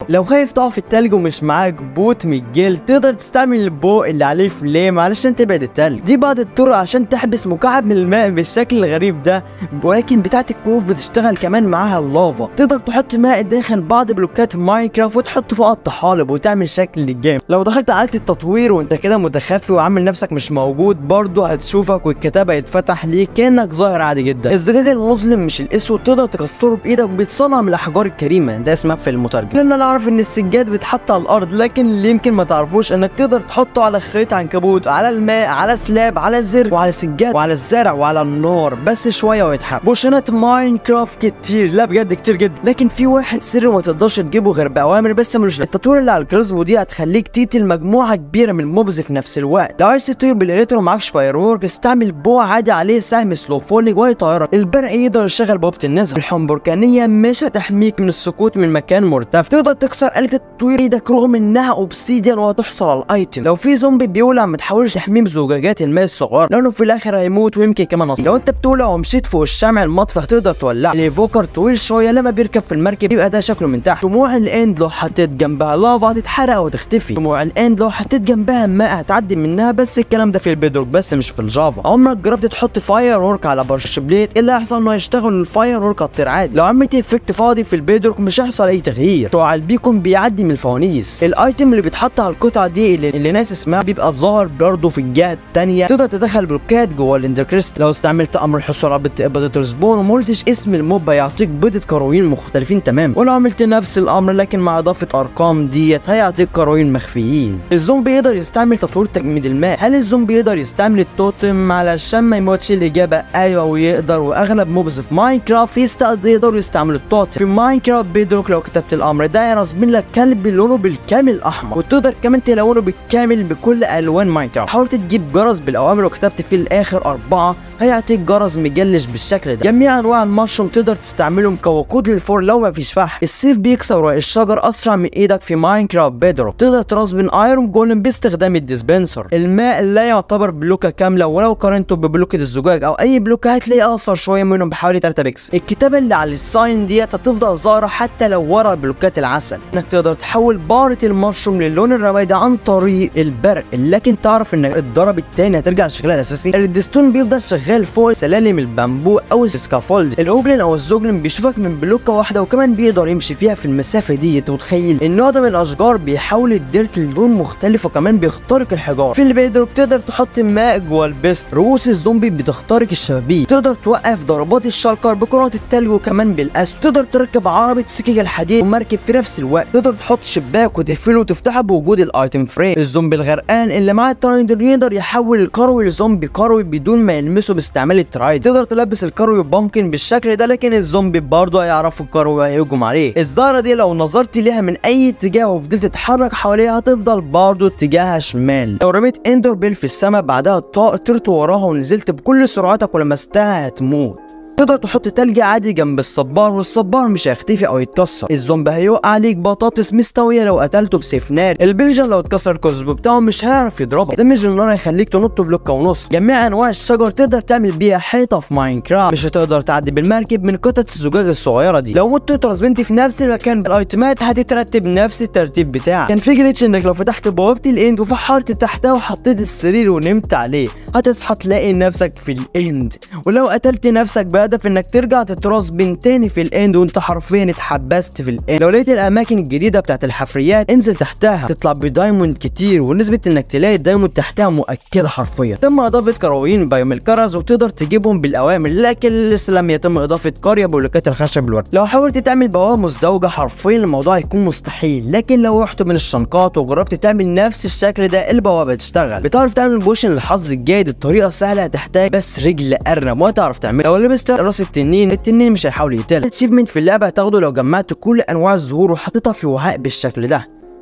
لو خايف تقع في التلج ومش معاك بوت من الجلد تقدر تستعمل البو اللي عليه فليم علشان تبعد التلج دي بعض الطرق عشان تحبس مكعب من الماء بالشكل الغريب ده ولكن بتاعت الكروف بتشتغل كمان معاها اللافا تقدر تحط ماء داخل بعض بلوكات ماينكرافت وتحط فوقها الطحالب وتعمل شكل للجيم لو دخلت على آلة التطوير وانت كده متخفي وعامل نفسك مش موجود برضه هتشوفك والكتاب هيتفتح ليك كانك ظاهر عادي جدا الزجاج المظلم مش الاسود تقدر تكسره بايدك وبيتصنع من الاحجار الكريمه ده اسمها في المترجم لان انا اعرف ان السجاد بيتحط على الارض لكن اللي يمكن ما تعرفوش انك تقدر تحطه على خيط عنكبوت على الماء على سلاب على زر وعلى سجاد وعلى الزرع وعلى النار بس شويه ويتحب بوشنات ماينكرافت كتير لا بجد كتير جدا لكن في واحد سر ما تقدرش تجيبه غير باوامر بس ملوش لازمة. التطوير اللي على الكريزبو دي هتخليك تقتل مجموعه كبيره من الموبز في نفس الوقت لو عايز تطير بالاليتر ومعكش فاير وورك استعمل بو عادي عليه سهم سلو فولينج ويطيرك البرق يقدر يشغل بوابه النزع الحنبركانيه مش هتحميك من السقوط من مكان مرتفع تقدر تكسر آلة التطوير ايدك رغم انها اوبسيديان وهتحصل على الايتم لو في زومبي بيولع ما تحاولش تحميه بزجاجات الماء الصغار لانه في الاخر هيموت ويمكن كمان نص لو انت بتولع ومشيت فوق الشمع المطفى هتقدر تولع الايفوكر طويل شويه لما بيركب في المركب يبقى ده شكله من تحت شموع الاند لو حطيت جنبها لافا هتتحرق وتختفي شموع الاند لو حطيت جنبها ماء هتعدي منها بس الكلام ده في البيدروك بس مش في الجافا عمرك جربت تحط فاير وورك على برش بليت ايه اللي هيحصل انه هيشتغل الفاير وورك هتطير عادي لو عملت افكت فاضي في البيدروك مش هيحصل اي تغيير شعاع البيكون بيعدي من الفوانيس الايتم اللي بيتحط على القطعه دي اللي, اللي ناس اسمها بيبقى ظاهر برضه في الجهه الثانيه تقدر تدخل بلوكات جوه الاندركريست لو استعملت امر الحصول على بيضة سبون وما قلتش اسم الموب هيعطيك بيضة كروين مختلفين تماما ولو عملت نفس الامر لكن مع اضافه ارقام ديت هيعطيك كروين مخفيين الزومبي يقدر يستعمل تطوير تجميد الماء هل الزومبي يقدر يستعمل التوتم علشان ما يموتش الاجابه ايوه ويقدر واغلب موبز في ماينكرافت يستقدر يقدروا يستعملوا التوتم في ماينكرافت بيدروك لو كتبت الامر ده يرسم لك كلب لونه بالكامل احمر وتقدر كمان تلونه بالكامل بكل الوان ماينكرافت حاولت تجيب جرس بالاوامر وكتبت في الاخر اربعه هيعطيك جرس مجلش بالشكل ده جميع انواع المشروم تقدر تستعملهم كوقود للفور لو ما فيش فحم السيف بيكسر ورق الشجر اسرع من ايدك في ماينكرافت بيدروك تقدر ترسبن ايرون جولم باستخدام الديسبنسر الماء لا يعتبر بلوكه كامله ولو قارنته ببلوكه الزجاج او اي بلوكه هتلاقيه اقصر شويه منهم بحوالي 3 بكس الكتابه اللي على الساين ديت هتفضل ظاهره حتى لو ورا بلوكات العسل انك تقدر تحول بارة المشروم للون الرمادي عن طريق البرق لكن تعرف انك الضرب التاني هترجع لشكلها الاساسي الريدستون بيفضل شغال فوق سلالم البامبو او السكافولد الاوبلين او الزوجلين بيشوفك من بلوكه واحده وكمان بيقدر يمشي فيها في المسافه دي تتخيل النوع ده من الاشجار بيحول الديرت للون مختلف وكمان بيخترق الحجار في البيدروك تقدر تحط ماء جوه البيست رؤوس الزومبي بتخترق الشبابيك تقدر توقف ضربات الشلكر بكرات التلج وكمان بالاسود تقدر تركب عربه سكك الحديد ومركب في نفس الوقت تقدر تحط شباك وتقفله وتفتحه بوجود الايتم فريم الزومبي الغرقان اللي معاه الترايدر يقدر يحول الكروي لزومبي كروي بدون ما يلمسه باستعمال الترايد تقدر تلبس الكروي بامكن بالشكل ده لكن الزومبي برضه هيعرفوا الكروي وهيهجم عليه الزهره دي لو نظرت ليها من اي اتجاه وفضلت تتحرك حواليها هتفضل برضه اتجاهها شمال لو رميت اندور بيل في السماء بعدها طائر طرت وراها ونزلت بكل سرعتك ولمستها هتموت تقدر تحط تلج عادي جنب الصبار والصبار مش هيختفي او يتكسر الزومبي هيوقع عليك بطاطس مستويه لو قتلته بسيف نار البلجن لو اتكسر الكوزبو بتاعه مش هيعرف يضربك دمج النار هيخليك تنط بلوكه ونص جميع انواع الشجر تقدر تعمل بيها حيطه في ماينكرافت مش هتقدر تعدي بالمركب من قطعه الزجاج الصغيره دي لو مت ترسبنت في نفس المكان بالايتمات هتترتب نفس الترتيب بتاعك كان في جليتش انك لو فتحت بوابه الاند وفحرت تحتها وحطيت السرير ونمت عليه هتصحى تلاقي نفسك في الاند ولو قتلت نفسك بهدف انك ترجع تتراس بين تاني في الاند وانت حرفيا اتحبست في الاند لو لقيت الاماكن الجديده بتاعت الحفريات انزل تحتها تطلع بدايموند كتير ونسبه انك تلاقي الدايموند تحتها مؤكده حرفيا تم اضافه كروين بايوم الكرز وتقدر تجيبهم بالاوامر لكن لسه لم يتم اضافه قريه بلوكات الخشب الورد لو حاولت تعمل بوابه مزدوجه حرفيا الموضوع هيكون مستحيل لكن لو رحت من الشنقات وجربت تعمل نفس الشكل ده البوابه تشتغل بتعرف تعمل بوشن للحظ الجيد الطريقه سهله هتحتاج بس رجل ارنب وهتعرف تعمل لو لبست راس التنين التنين مش هيحاول يقتلك الاتشيفمنت في اللعبه هتاخده لو جمعت كل انواع الزهور وحطيتها في وعاء بالشكل ده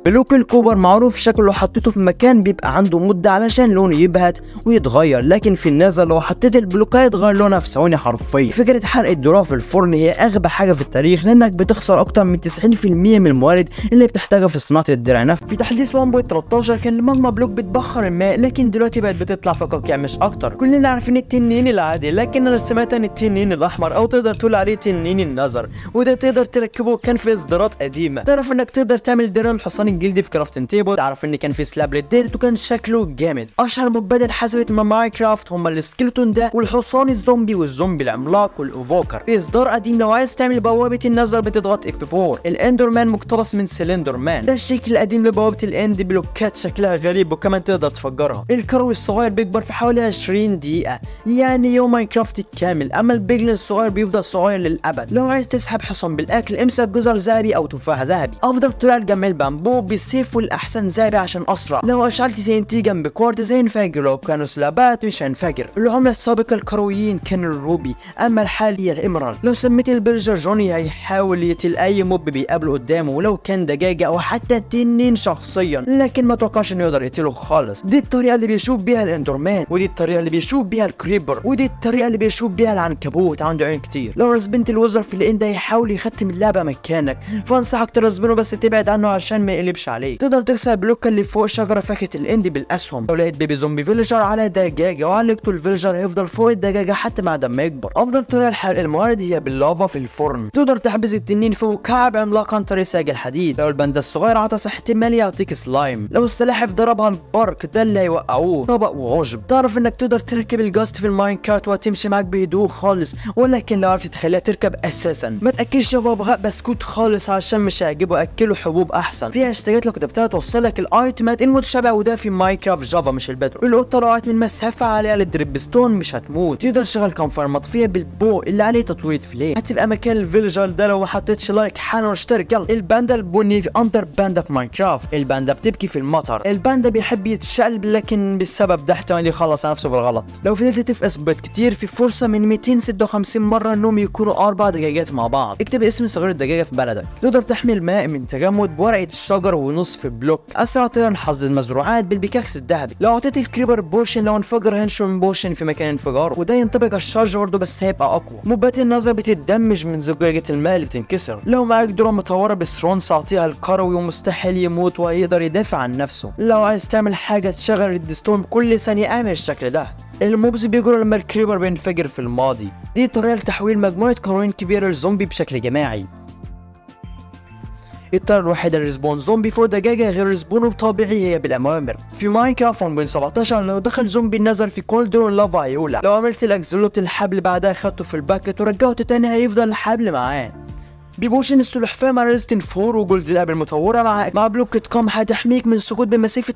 بلوك الكوبر معروف شكله لو حطيته في مكان بيبقى عنده مده علشان لونه يبهت ويتغير لكن في النازل لو حطيت البلوكات يتغير لونها في ثواني حرفيا فكره حرق الذره في الفرن هي اغبى حاجه في التاريخ لانك بتخسر اكتر من 90% من الموارد اللي بتحتاجها في صناعه الدرع في تحديث 1.13 كان الماجما بلوك بتبخر الماء لكن دلوقتي بقت بتطلع فقاقيع مش اكتر كلنا عارفين التنين العادي لكن انا سمعت عن التنين الاحمر او تقدر تقول عليه تنين النظر وده تقدر تركبه كان في اصدارات قديمه تعرف انك تقدر تعمل درع الحصان الجلدي في كرافتنج تيبل تعرف ان كان في سلاب للديرت وكان شكله جامد اشهر مبادئ حسبت من ماينكرافت هما السكيلتون ده والحصان الزومبي والزومبي العملاق والاوفوكر في اصدار قديم لو عايز تعمل بوابه النظر بتضغط اف 4 الاندر مان مقتبس من سلندر مان ده الشكل القديم لبوابه الاند بلوكات شكلها غريب وكمان تقدر تفجرها الكرو الصغير بيكبر في حوالي 20 دقيقه يعني يوم ماينكرافت الكامل اما البيجلن الصغير بيفضل صغير للابد لو عايز تسحب حصان بالاكل امسك جزر ذهبي او تفاح ذهبي افضل طريقه لجمع البامبو بالسيف والاحسن ذهبي عشان اسرع لو اشعلت تي ان تي جنب كوارتز هينفجر لو كانوا سلابات مش هينفجر العمله السابقه الكرويين كان الروبي اما الحالي الامرال لو سميت البرجر جوني هيحاول يقتل اي موب بيقابله قدامه ولو كان دجاجه او حتى تنين شخصيا لكن ما توقعش انه يقدر يقتله خالص دي الطريقه اللي بيشوف بيها الاندرمان ودي الطريقه اللي بيشوف بيها الكريبر ودي الطريقه اللي بيشوف بيها العنكبوت عنده عين كتير لو رسبنت الوزر في الاند هيحاول يختم اللعبه مكانك فانصحك ترسبنه بس تبعد عنه عشان ما يقلبش عليك تقدر تكسر بلوكه اللي فوق شجره فاكهه الاند بالاسهم لو لقيت بيبي زومبي فيلجر على دجاجه وعلقته الفيلجر هيفضل فوق الدجاجه حتى بعد ما يكبر افضل طريقه لحرق الموارد هي باللافا في الفرن تقدر تحبس التنين فوق كعب عملاق عن طريق ساج الحديد لو الباندا الصغير عطس احتمال يعطيك سلايم لو السلاحف ضربها البارك ده اللي هيوقعوه طبق وعشب تعرف انك تقدر تركب الجاست في الماينكارت وهتمشي معاك بهدوء خالص ولكن لو عرفت تخليها تركب اساسا ما تاكلش بابغاء بسكوت خالص عشان مش هيعجبه اكله حبوب احسن فيها اشتراكات لو كتبتها توصلك الايتمات المتشابهه وده في ماينكرافت جافا مش البدو القطه لو وقعت من مسافه عاليه للدريبستون مش هتموت تقدر تشغل كونفير مطفيه بالبو اللي عليه تطوير فليه هتبقى مكان الفيلجر ده لو ما حطيتش لايك حالا واشترك يلا الباندا البني في اندر باندا في ماينكرافت الباندا بتبكي في المطر الباندا بيحب يتشقلب لكن بالسبب ده احتمال يخلص على نفسه بالغلط لو فضلت تفقس بيض كتير في فرصه من 256 مره انهم يكونوا اربع دجاجات مع بعض اكتب اسم صغير الدجاجه في بلدك تقدر تحمي الماء من تجمد بورقه الشجر ونصف بلوك اسرع طريقه لحظ المزروعات بالبيكاكس الذهبي لو اعطيت الكريبر بورشن لو انفجر هينشر من بورشن في مكان انفجاره وده ينطبق على الشارج برضه بس هيبقى اقوى موبات النظر بتتدمج من زجاجه الماء اللي بتنكسر لو معاك دروع مطوره بثرونز اعطيها الكروي ومستحيل يموت ويقدر يدافع عن نفسه لو عايز تعمل حاجه تشغل الريدستون كل ثانيه اعمل الشكل ده الموبز بيجروا لما الكريبر بينفجر في الماضي دي طريقه لتحويل مجموعه قوانين كبيره لزومبي بشكل جماعي الطريقة الوحيدة لريسبون زومبي فوق دجاجة غير ريسبونه طبيعي هي بالأوامر في ماينكرافت 1.17 لو دخل زومبي نزل في كولدرون لافا هيولع لو عملت الاكزلوت الحبل بعدها خدته في الباكت ورجعته تاني هيفضل الحبل معاه ببوشن السلحفاة مع ريزيستنت 4 وجولد الاب المطورة مع مع بلوكة كوم هتحميك من سقوط بمسافة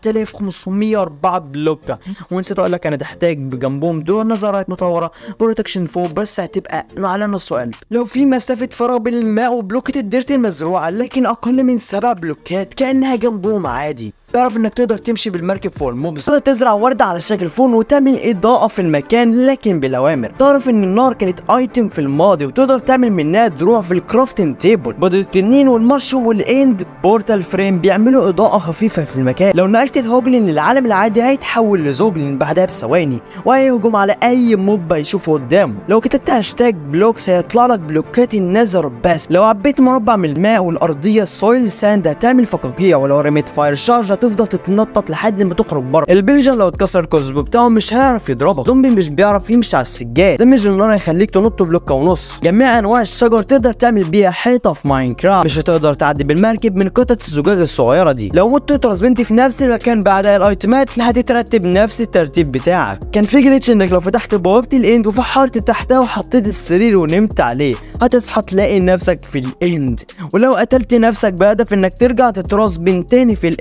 4504 بلوكة ونسيت اقول لك انا تحتاج بجنبهم دول نظارات مطورة بروتكشن 4 بس هتبقى على نص قلب لو في مسافة فراغ بين الماء وبلوكة الديرت المزروعة لكن اقل من سبع بلوكات كأنها جنبهم عادي تعرف انك تقدر تمشي بالمركب فوق الموبس تقدر تزرع ورده على شكل فون وتعمل اضاءه في المكان لكن بالاوامر تعرف ان النار كانت ايتم في الماضي وتقدر تعمل منها دروع في الكرافتنج تيبل بدل التنين والمشروم والاند بورتال فريم بيعملوا اضاءه خفيفه في المكان لو نقلت الهوجلين للعالم العادي هيتحول لزوجلين بعدها بثواني وهيهجم على اي موب يشوفه قدامه لو كتبت هاشتاج بلوكس هيطلع لك بلوكات النذر بس لو عبيت مربع من الماء والارضيه السويل ساند هتعمل فقاقيع ولو رميت فاير شارج هتفضل تتنطط لحد ما تخرج بره البلجن لو اتكسر الكوزبو بتاعه مش هيعرف يضربك زومبي مش بيعرف يمشي على السجاد دمج النار هيخليك تنط بلوكه ونص جميع انواع الشجر تقدر تعمل بيها حيطه في ماينكرافت مش هتقدر تعدي بالمركب من قطعه الزجاج الصغيره دي لو مت ترسبنتي في نفس المكان بعدها الايتمات هتترتب نفس الترتيب بتاعك كان في جليتش انك لو فتحت بوابه الاند وفحرت تحتها وحطيت السرير ونمت عليه هتصحى تلاقي نفسك في الاند ولو قتلت نفسك بهدف انك ترجع تتراس بين تاني في الاند وانت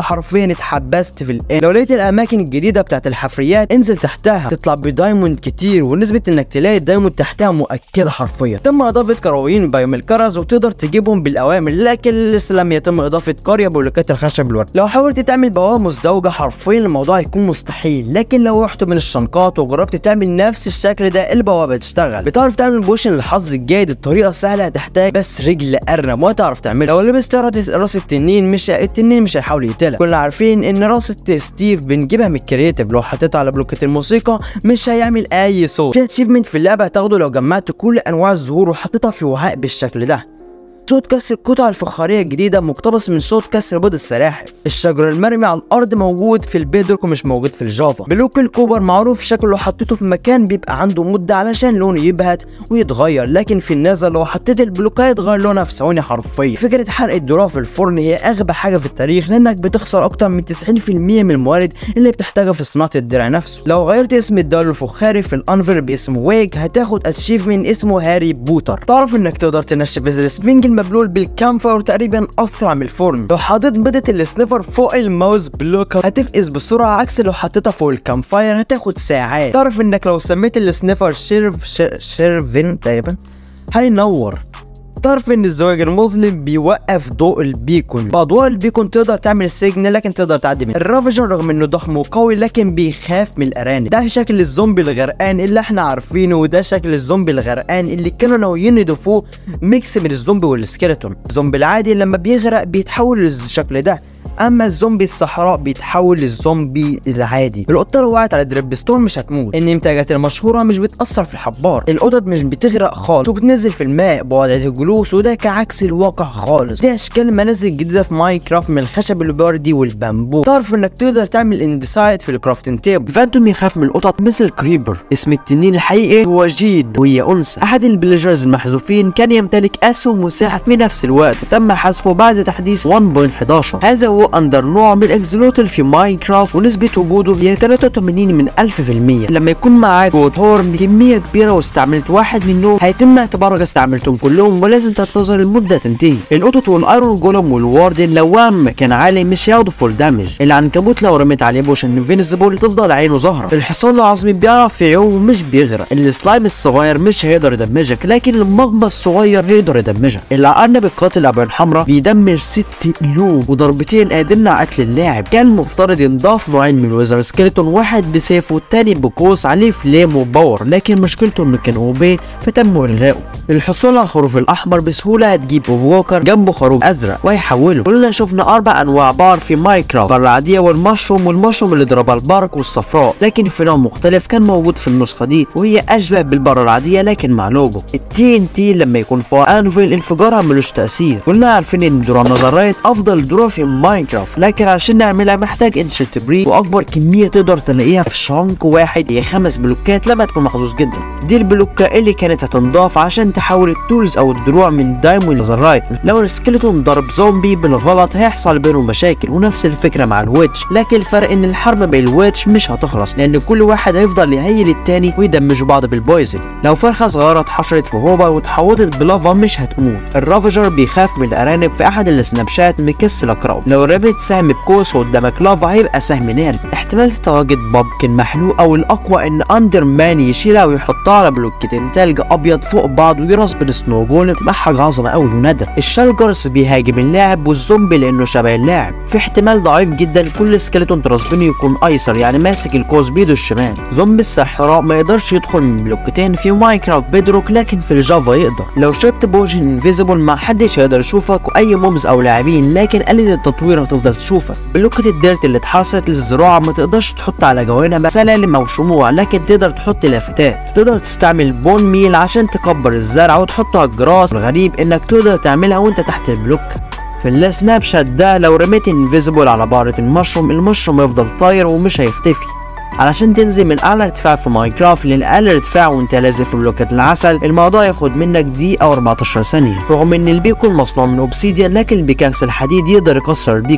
حرفيا اتحبست في الان لو لقيت الاماكن الجديده بتاعت الحفريات انزل تحتها تطلع بدايموند كتير ونسبه انك تلاقي الدايموند تحتها مؤكده حرفيا تم اضافه كرويين بايوميلكرز وتقدر تجيبهم بالاوامر لكن لسه لم يتم اضافه قريه بلوكات الخشب الورد لو حاولت تعمل بوابه مزدوجه حرفيا الموضوع هيكون مستحيل لكن لو رحت من الشنقات وجربت تعمل نفس الشكل ده البوابه تشتغل بتعرف تعمل بوشن للحظ الجيد الطريقه سهله هتحتاج بس رجل ارنب وهتعرف تعملها لو لبست راس راس التنين مش التنين مش هيحاول يقتلك كلنا عارفين ان راس ستيف بنجيبها من الكرياتيف لو حطيتها على بلوكة الموسيقى مش هيعمل اي صوت في اتشيفمنت في اللعبه هتاخده لو جمعت كل انواع الزهور وحطيتها في وعاء بالشكل ده صوت كسر القطع الفخارية الجديدة مقتبس من صوت كسر بيض السلاحف الشجر المرمي على الأرض موجود في البيدروك ومش موجود في الجافا بلوك الكوبر معروف شكله لو حطيته في مكان بيبقى عنده مدة علشان لونه يبهت ويتغير لكن في النازل لو حطيت البلوك هيتغير لونها في ثواني حرفيا فكرة حرق الذرة في الفرن هي أغبى حاجة في التاريخ لأنك بتخسر أكتر من 90% من الموارد اللي بتحتاجها في صناعة الدرع نفسه لو غيرت اسم الدار الفخاري في الأنفر باسم ويج هتاخد اتشيفمنت اسمه هاري بوتر تعرف إنك تقدر تنشف السبنج المبلول بالكامفر تقريبا اسرع من الفرن لو حطيت بيضة السنيفر فوق الماوس بلوك هتفقس بسرعة عكس لو حطيتها فوق الكامفاير هتاخد ساعات تعرف انك لو سميت السنيفر شيرف شير شيرفين تقريبا هينور تعرف ان الزواج المظلم بيوقف ضوء البيكون باضواء البيكون تقدر تعمل سجن لكن تقدر تعدي منه الرافجر رغم انه ضخم وقوي لكن بيخاف من الارانب ده شكل الزومبي الغرقان اللي احنا عارفينه وده شكل الزومبي الغرقان اللي كانوا ناويين يضيفوه ميكس من الزومبي والسكيلتون الزومبي العادي لما بيغرق بيتحول للشكل ده اما الزومبي الصحراء بيتحول للزومبي العادي القطه لو وقعت على دريبستون مش هتموت النمتاجات المشهوره مش بتاثر في الحبار القطط مش بتغرق خالص وبتنزل في الماء بوضعيه الجلوس وده كعكس الواقع خالص دي اشكال منازل جديده في ماينكرافت من الخشب البردي والبامبو تعرف انك تقدر تعمل اندسايد في الكرافتنج تيبل فانتوم يخاف من القطط مثل كريبر اسم التنين الحقيقي هو جيد وهي انثى احد البليجرز المحذوفين كان يمتلك اسهم وساحه في نفس الوقت وتم حذفه بعد تحديث 1.11 هذا هو اندر نوع من الاكزلوتل في ماينكرافت ونسبة وجوده هي 83 من 1000% لما يكون معاك جود هورن كمية كبيرة واستعملت واحد منهم هيتم اعتبارك استعملتهم كلهم ولازم تنتظر المدة تنتهي القطط والايرون جولم والواردن لو وام مكان عالي مش هياخدوا فول دامج العنكبوت لو رميت عليه بوشن انفينسيبل تفضل عينه ظاهرة الحصان العظمي بيعرف يعوم ومش بيغرق السلايم الصغير مش هيقدر يدمجك لكن المغبى الصغير هيقدر يدمجك العنب القاتل ابو الحمراء بيدمر ست قلوب وضربتين قادرنا قتل اللاعب كان المفترض ينضاف نوعين من الويزر سكيلتون واحد بسيف والتاني بقوس عليه فليم وباور لكن مشكلته انه كان اوبي فتم الغائه الحصول على الخروف الاحمر بسهوله هتجيب ووكر جنبه خروف ازرق ويحوله كلنا شفنا اربع انواع بار في ماينكرافت بار العاديه والمشروم والمشروم اللي ضربها البارك والصفراء لكن في نوع مختلف كان موجود في النسخه دي وهي اشبه بالبار العاديه لكن مع لوجو التي ان تي لما يكون فوق انفيل انفجارها ملوش تاثير كلنا عارفين ان درا نظريات افضل درا في ماينكرافت لكن عشان نعملها محتاج انشنت بريك واكبر كميه تقدر تلاقيها في شانك واحد هي خمس بلوكات لما تكون محظوظ جدا دي البلوكه اللي كانت هتنضاف عشان تحول التولز او الدروع من دايموند لزرايت لو السكيلتون ضرب زومبي بالغلط هيحصل بينهم مشاكل ونفس الفكره مع الويتش لكن الفرق ان الحرب بين الويتش مش هتخلص لان كل واحد هيفضل يهيل التاني ويدمجوا بعض بالبويزن لو فرخه صغيره اتحشرت في هوبا واتحوطت بلافا مش هتموت الرافجر بيخاف من الارانب في احد السنابشات مكسل كراو لو رميت سهم بكوس قدامك لافا هيبقى سهم ناري احتمال تتواجد بابكن محلوق او الاقوى ان اندر مان يشيلها ويحطها على بلوكتين تلج ابيض فوق بعض ويرص بالسنو جولم تبقى حاجه عظمه قوي ونادره الشالجرز بيهاجم اللاعب والزومبي لانه شبه اللاعب في احتمال ضعيف جدا كل سكيلتون ترسبينه يكون ايسر يعني ماسك الكوز بايده الشمال زومبي الصحراء ما يقدرش يدخل من بلوكتين في ماينكرافت بيدروك لكن في الجافا يقدر لو شربت بوجن انفيزيبل ما حدش هيقدر يشوفك واي مومز او لاعبين لكن آلة التطوير هتفضل تشوفك بلوكة الديرت اللي اتحرصت للزراعة ما تقدرش تحط على جوانب سلالم او شموع لكن تقدر تحط لافتات تقدر تستعمل بون ميل عشان تكبر الزرع وتحطه على الجراس الغريب انك تقدر تعملها وانت تحت البلوك في السناب شات ده لو رميت انفيزيبل على بارة المشروم المشروم يفضل طاير ومش هيختفي علشان تنزل من اعلى ارتفاع في ماينكرافت لاقل ارتفاع وانت لازق في بلوكات العسل الموضوع ياخد منك دقيقة او 14 ثانية رغم ان البيكون مصنوع من اوبسيديان لكن البيكاكس الحديد يقدر يكسر البيكون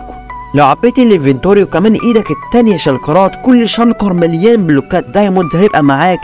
لو عبيت الانفنتوري وكمان ايدك التانية شلكرات كل شلكر مليان بلوكات دايموند هيبقى معاك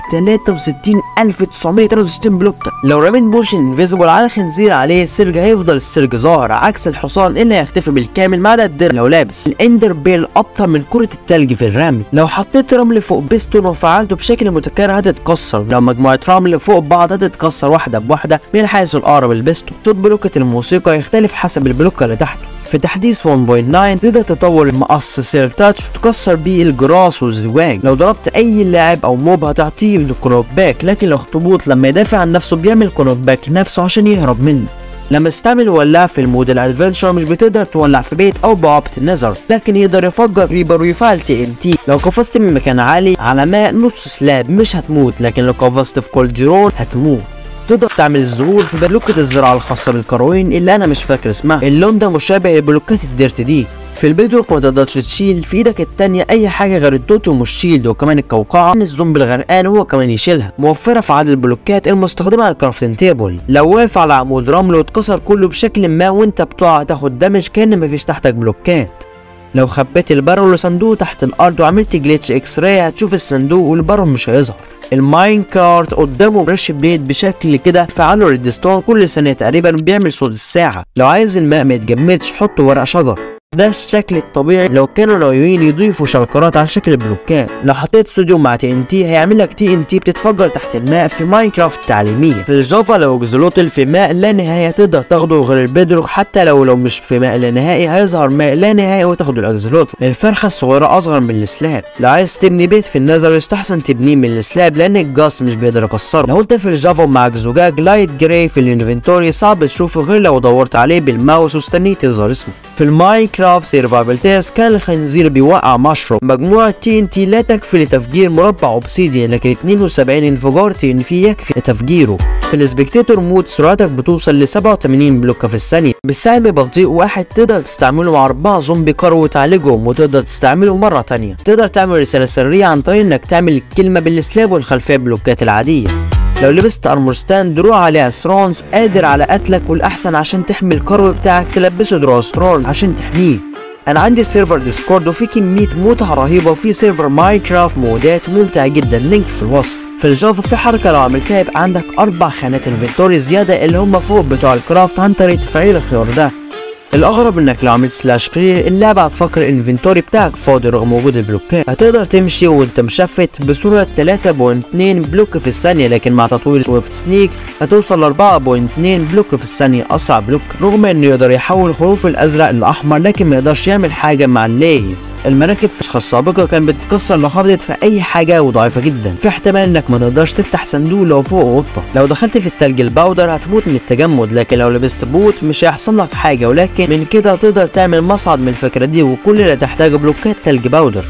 63963 بلوكة لو رميت بوشن انفيزبل على خنزير عليه السرج هيفضل السرج ظاهر عكس الحصان اللي هيختفي بالكامل ما عدا الدرع لو لابس الاندر بيل ابطأ من كرة التلج في الرمي لو حطيت رمل فوق بيستون وفعلته بشكل متكرر هتتكسر لو مجموعة رمل فوق بعض هتتكسر واحدة بواحدة من حيث الأقرب البيستون صوت بلوكة الموسيقى يختلف حسب البلوكة اللي تحته في تحديث 1.9 تقدر تطور المقص سير تاتش وتكسر بيه الجراس والزواج لو ضربت اي لاعب او موب هتعطيه الكروك باك لكن الاخطبوط لما يدافع عن نفسه بيعمل كروك باك لنفسه عشان يهرب منه لما تستعمل ولاعة في المود الادفنشر مش بتقدر تولع في بيت او بوابة النظر لكن يقدر يفجر ريبر ويفعل تي ان تي لو قفزت من مكان عالي على ماء نص سلاب مش هتموت لكن لو قفزت في كولديرون هتموت تقدر تعمل الظهور في بلوكة الزراعة الخاصة بالكروين اللي أنا مش فاكر اسمها اللون ده مشابه لبلوكات الديرت دي في البيدروك ما تقدرش تشيل في ايدك التانية اي حاجة غير التوتو مش شيلد وكمان القوقعة من الزومبي الغرقان هو كمان يشيلها موفرة في عدد البلوكات المستخدمة على الكرافتنج تيبل لو واقف على عمود رمل واتكسر كله بشكل ما وانت بتقع تاخد دمج كأن مفيش تحتك بلوكات لو خبيت البارول وصندوق تحت الارض وعملت جليتش اكس راي هتشوف الصندوق والبارول مش هيظهر الماين كارت قدامه برش بليد بشكل كده فعله ريدستون كل ثانيه تقريبا بيعمل صوت الساعه لو عايز الماء ما يتجمدش حط ورق شجر ده الشكل الطبيعي لو كانوا ناويين يضيفوا شلكرات على شكل البلوكات لو حطيت صوديوم مع تي ان تي هيعمل لك تي ان تي بتتفجر تحت الماء في ماينكرافت تعليمية في الجافا لو اكزلوتل في ماء لا نهاية تقدر تاخده غير البيدروك حتى لو لو مش في ماء لا نهائي هيظهر ماء لا نهائي وتاخده الاكزلوتل الفرخة الصغيرة اصغر من السلاب لو عايز تبني بيت في النظر يستحسن تبنيه من السلاب لان الجاس مش بيقدر يكسره لو انت في الجافا معاك زجاج لايت جراي في الانفنتوري صعب تشوفه غير لو دورت عليه بالماوس واستنيت يظهر اسمه في الماينكرافت سيرفايفل تيست كان الخنزير بيوقع مشروم مجموعة تي ان تي لا تكفي لتفجير مربع اوبسيديان لكن 72 انفجار تي ان في يكفي لتفجيره في السبكتيتور مود سرعتك بتوصل ل 87 بلوكة في الثانية بسهم بطيء واحد تقدر تستعمله مع أربعة زومبي كار وتعالجهم وتقدر تستعمله مرة تانية تقدر تعمل رسالة سرية عن طريق انك تعمل الكلمة بالسلاب والخلفية بلوكات العادية لو لبست ارمور ستاند دروع عليها ثرونز قادر على قتلك والاحسن عشان تحمي الكرو بتاعك تلبسه دروع ثرونز عشان تحميه انا عندي سيرفر ديسكورد وفي كميه متعه رهيبه وفي سيرفر ماينكرافت مودات ممتع جدا لينك في الوصف في الجافا في حركه لو عملتها يبقى عندك اربع خانات انفنتوري زياده اللي هم فوق بتوع الكرافت عن طريق تفعيل الخيار ده الاغرب انك لو عملت سلاش كلير اللعبه هتفكر الانفنتوري بتاعك فاضي رغم وجود البلوكات هتقدر تمشي وانت مشفت بسرعه 3.2 بلوك في الثانيه لكن مع تطوير سويفت سنيك هتوصل ل 4.2 بلوك في الثانيه اسرع بلوك رغم انه يقدر يحول الخروف الازرق لاحمر لكن ما يقدرش يعمل حاجه مع الليز المراكب في النسخه السابقه كانت بتتكسر لو خبطت في اي حاجه وضعيفه جدا في احتمال انك ما تقدرش تفتح صندوق لو فوق قطه لو دخلت في التلج الباودر هتموت من التجمد لكن لو لبست بوت مش هيحصل لك حاجه ولكن من كده تقدر تعمل مصعد من الفكرة دي وكل اللي تحتاجه بلوكات تلج باودر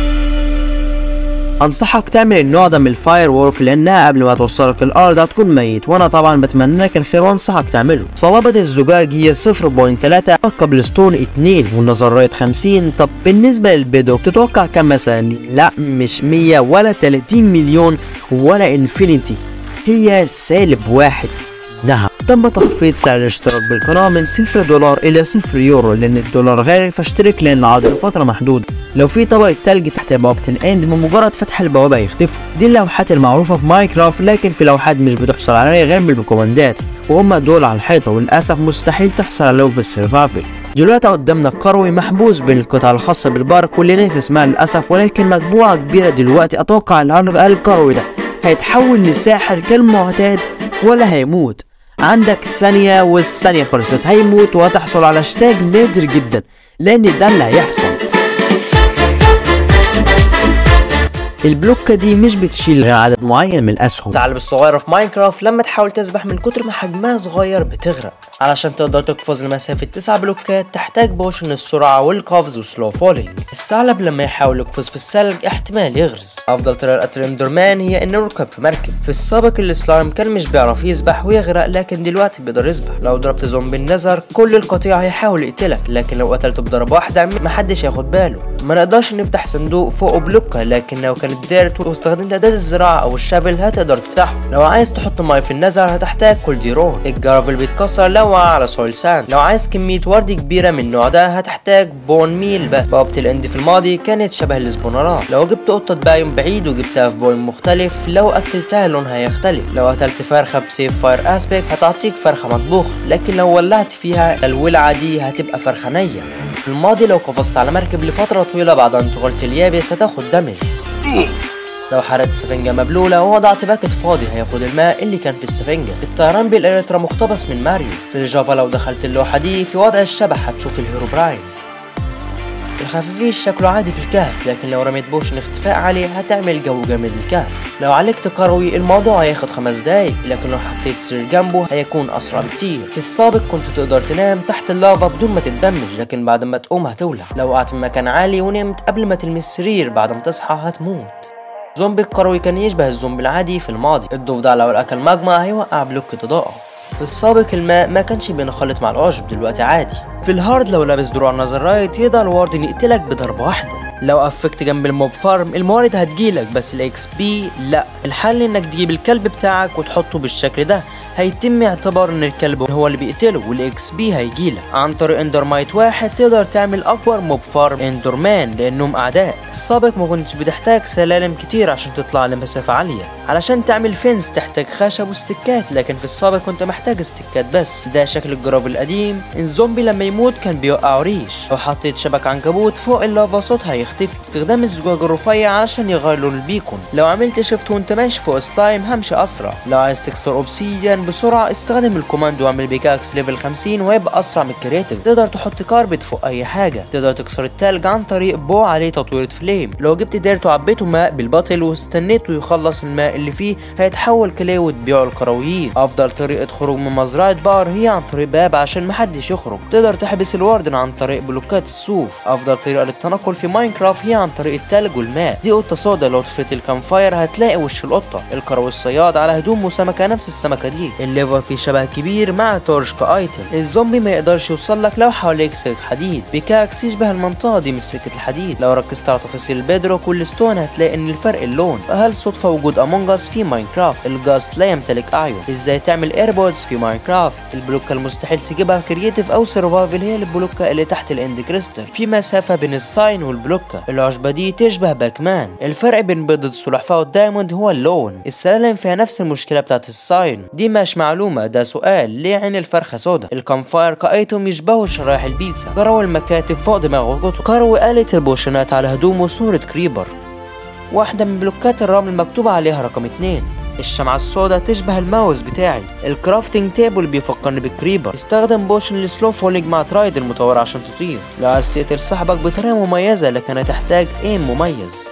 انصحك تعمل النوع ده من الفاير وورك لانها قبل ما توصلك الارض هتكون ميت وانا طبعا بتمنى لك الخير وانصحك تعمله صلابة الزجاج هي 0.3 قبل ستون 2 والنظريات 50 طب بالنسبة للبيدوك تتوقع كم مثلا لا مش 100 ولا 30 مليون ولا انفينيتي هي سالب واحد نعم تم تخفيض سعر الاشتراك بالقناة من صفر دولار إلى صفر يورو لأن الدولار غالي فاشترك لأن العرض لفترة محدودة لو في طبقة تلج تحت بوابة الإند بمجرد فتح البوابة يختفوا دي اللوحات المعروفة في ماينكرافت لكن في لوحات مش بتحصل عليها غير بالكوماندات وهم دول على الحيطة وللأسف مستحيل تحصل عليهم في السرفايفل دلوقتي قدامنا كروي محبوس بين القطع الخاصة بالبارك واللي ناس اسمها للأسف ولكن مجموعة كبيرة دلوقتي أتوقع العرض الكروي ده هيتحول لساحر كالمعتاد ولا هيموت عندك ثانية والثانية خلصت هيموت وهتحصل على شتاج نادر جدا لأن ده اللي هيحصل البلوكة دي مش بتشيل غير عدد معين من الأسهم الثعلب الصغيرة في ماينكرافت لما تحاول تسبح من كتر ما حجمها صغير بتغرق علشان تقدر تقفز لمسافة 9 بلوكات تحتاج بوشن السرعة والقفز وسلو فولينج الثعلب لما يحاول يقفز في الثلج احتمال يغرز أفضل طريقة لقتل اندرمان هي إنه يركب في مركب في السابق السلايم كان مش بيعرف يسبح ويغرق لكن دلوقتي بيقدر يسبح لو ضربت زومبي النظر كل القطيع هيحاول يقتلك لكن لو قتلته بضربة واحدة محدش هياخد باله ما نقدرش نفتح صندوق فوقه بلوكة لكن لو كانت دارت واستخدمت أداة الزراعة أو الشافل هتقدر تفتحه لو عايز تحط ماي في النظر هتحتاج كولديرون الجرافل بيتكسر لو لا على سويل ساند لو عايز كمية ورد كبيرة من النوع ده هتحتاج بون ميل بس بوابة الاند في الماضي كانت شبه الاسبونرات لو جبت قطة بايم بعيد وجبتها في بوين مختلف لو اكلتها لونها يختلف لو قتلت فرخة بسيف فاير اسبيك هتعطيك فرخة مطبوخة لكن لو ولعت فيها الولعة دي هتبقى فرخة نية في الماضي لو قفزت على مركب لفترة طويلة بعد ان تغلت اليابس هتاخد دمج لو حرقت السفنجة مبلولة ووضعت باكت فاضي هياخد الماء اللي كان في السفنجة الطيران بالإلكترا مقتبس من ماريو في الجافا لو دخلت اللوحة دي في وضع الشبح هتشوف الهيرو براين الخفافيش شكله عادي في الكهف لكن لو رميت بوشن اختفاء عليه هتعمل جو جامد الكهف لو علقت كروي الموضوع هياخد خمس دقايق لكن لو حطيت سرير جنبه هيكون اسرع بكتير في السابق كنت تقدر تنام تحت اللافا بدون ما تتدمج لكن بعد ما تقوم هتولع لو وقعت في مكان عالي ونمت قبل ما تلمس السرير بعد ما تصحى هتموت زومبي الكروي كان يشبه الزومبي العادي في الماضي الضفدع لو اكل ماجما هيوقع بلوك اضاءة في السابق الماء ما كانش بينخلط مع العشب دلوقتي عادي في الهارد لو لابس دروع نظر رايت يقدر الواردن يقتلك بضربة واحدة لو قفكت جنب الموب فارم الموارد هتجيلك بس الاكس بي لا الحل انك تجيب الكلب بتاعك وتحطه بالشكل ده هيتم اعتبار ان الكلب هو اللي بيقتله والاكس بي هيجيلك عن طريق اندر مايت واحد تقدر تعمل اكبر موب فارم اندر مان لانهم اعداء السابق ما كنتش بتحتاج سلالم كتير عشان تطلع لمسافة عالية علشان تعمل فينس تحتاج خشب واستكات لكن في السابق كنت محتاج استكات بس ده شكل الجراف القديم الزومبي لما يموت كان بيوقع ريش لو حطيت شبك عنكبوت فوق اللافا صوتها هيختفي استخدام الزجاج الرفيع علشان يغير لون البيكون لو عملت شيفت وانت ماشي فوق سلايم همشي اسرع لو عايز تكسر اوبسيديان بسرعة استخدم الكوماند واعمل بيكاكس ليفل 50 ويبقى اسرع من الكريتيف تقدر تحط كاربت فوق اي حاجة تقدر تكسر التلج عن طريق بو عليه تطويرة فليم لو جبت ديرت وعبيته ماء بالبطل واستنيته يخلص الماء اللي فيه هيتحول كليه وتبيعه الكرويين افضل طريقة خروج من مزرعة بار هي عن طريق باب عشان محدش يخرج تقدر تحبس الواردن عن طريق بلوكات الصوف افضل طريقة للتنقل في ماينكرافت هي عن طريق التلج والماء دي قطة سودا لو طفيت الكامفاير هتلاقي وش القطة الكروي الصياد على هدوم وسمكة نفس السمكة دي الليفر فيه شبه كبير مع تورش كايتم الزومبي ما يقدرش يوصل لك لو حواليك سلك حديد بيكاكس يشبه المنطقة دي من سلكة الحديد لو ركزت على تفاصيل البيدروك والستون هتلاقي ان الفرق اللون فهل صدفة وجود امونج اس في ماينكرافت الجاست لا يمتلك اعين ازاي تعمل ايربودز في ماينكرافت البلوكة المستحيل تجيبها كرييتيف او سرفايفل هي البلوكة اللي تحت الاند كريستال في مسافة بين الساين والبلوكة العشبة دي تشبه باكمان الفرق بين بيضة السلحفاة والدايموند هو اللون السلالم فيها نفس المشكلة بتاعت الساين دي مش معلومة ده سؤال ليه عين الفرخة سودا الكامفاير كايتم يشبهوا شرايح البيتزا جروا المكاتب فوق دماغه كتب كروا آلة البوشنات على هدومه صورة كريبر واحدة من بلوكات الرمل مكتوب عليها رقم اتنين الشمعة السوداء تشبه الماوس بتاعي الكرافتنج تيبل بيفكرني بالكريبر استخدم بوشن السلو فولينج مع ترايد المطور عشان تطير لو عايز تقتل صاحبك بطريقة مميزة لكن هتحتاج ايم مميز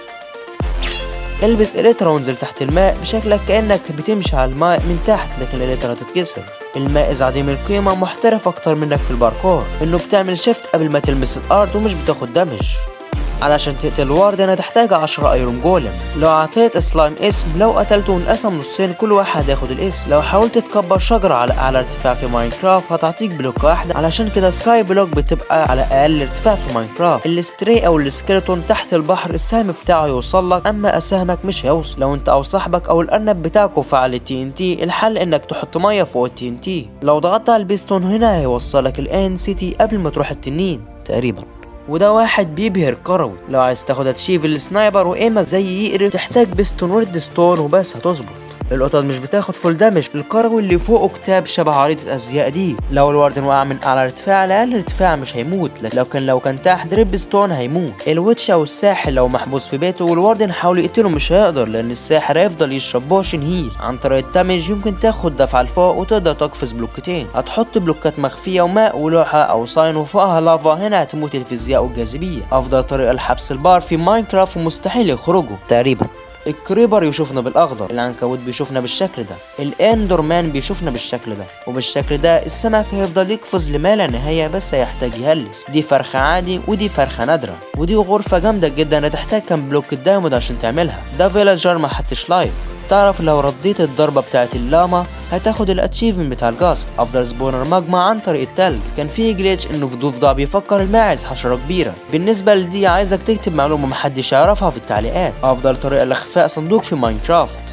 البس اليترا وانزل تحت الماء بشكلك كأنك بتمشي على الماء من تحت لكن اليترا تتكسر المائز عديم القيمة محترف أكتر منك في الباركور إنه بتعمل شيفت قبل ما تلمس الأرض ومش بتاخد دمج علشان تقتل واردن هتحتاج 10 ايرون جولم لو اعطيت سلايم اسم لو قتلته وانقسم نصين كل واحد هياخد الاسم لو حاولت تكبر شجرة على اعلى ارتفاع في ماينكرافت هتعطيك بلوك واحدة علشان كده سكاي بلوك بتبقى على اقل ارتفاع في ماينكرافت الستري او السكيلتون تحت البحر السهم بتاعه يوصل لك اما اسهمك مش هيوصل لو انت او صاحبك او الارنب بتاعكوا فعل التي ان تي الحل انك تحط ميه فوق التي ان تي لو ضغطت على البيستون هنا هيوصلك الان سيتي قبل ما تروح التنين تقريبا وده واحد بيبهر كروي لو عايز تاخد تشيف السنايبر وايمك زي يقري تحتاج بيستون ورد ستون وبس هتظبط القطط مش بتاخد فول دامج الكروي اللي فوقه كتاب شبه عريضة ازياء دي لو الواردن وقع من اعلى ارتفاع لاقل ارتفاع مش هيموت لكن لو كان لو كان تحت دريب ستون هيموت الويتش او الساحر لو محبوس في بيته والواردن حاول يقتله مش هيقدر لان الساحر هيفضل يشرب بوشن هيل عن طريق الدمج يمكن تاخد دفعة لفوق وتقدر تقفز بلوكتين هتحط بلوكات مخفية وماء ولوحة او ساين وفوقها لافا هنا هتموت الفيزياء والجاذبية افضل طريقة لحبس البار في ماينكرافت ومستحيل يخرجوا تقريبا الكريبر يشوفنا بالاخضر العنكبوت بيشوفنا بالشكل ده الاندرمان بيشوفنا بالشكل ده وبالشكل ده السمك هيفضل يقفز لما لا نهايه بس هيحتاج يهلس دي فرخه عادي ودي فرخه نادره ودي غرفه جامده جدا هتحتاج كام بلوك الدايموند عشان تعملها ده فيلاجر ما حطش لايك تعرف لو رديت الضربة بتاعت اللاما هتاخد الاتشيفمنت بتاع الجاست افضل سبونر ماجما عن طريق التلج كان في جليتش انه في ضفدع بيفكر الماعز حشرة كبيرة بالنسبة لدي عايزك تكتب معلومة محدش يعرفها في التعليقات افضل طريقة لاخفاء صندوق في ماينكرافت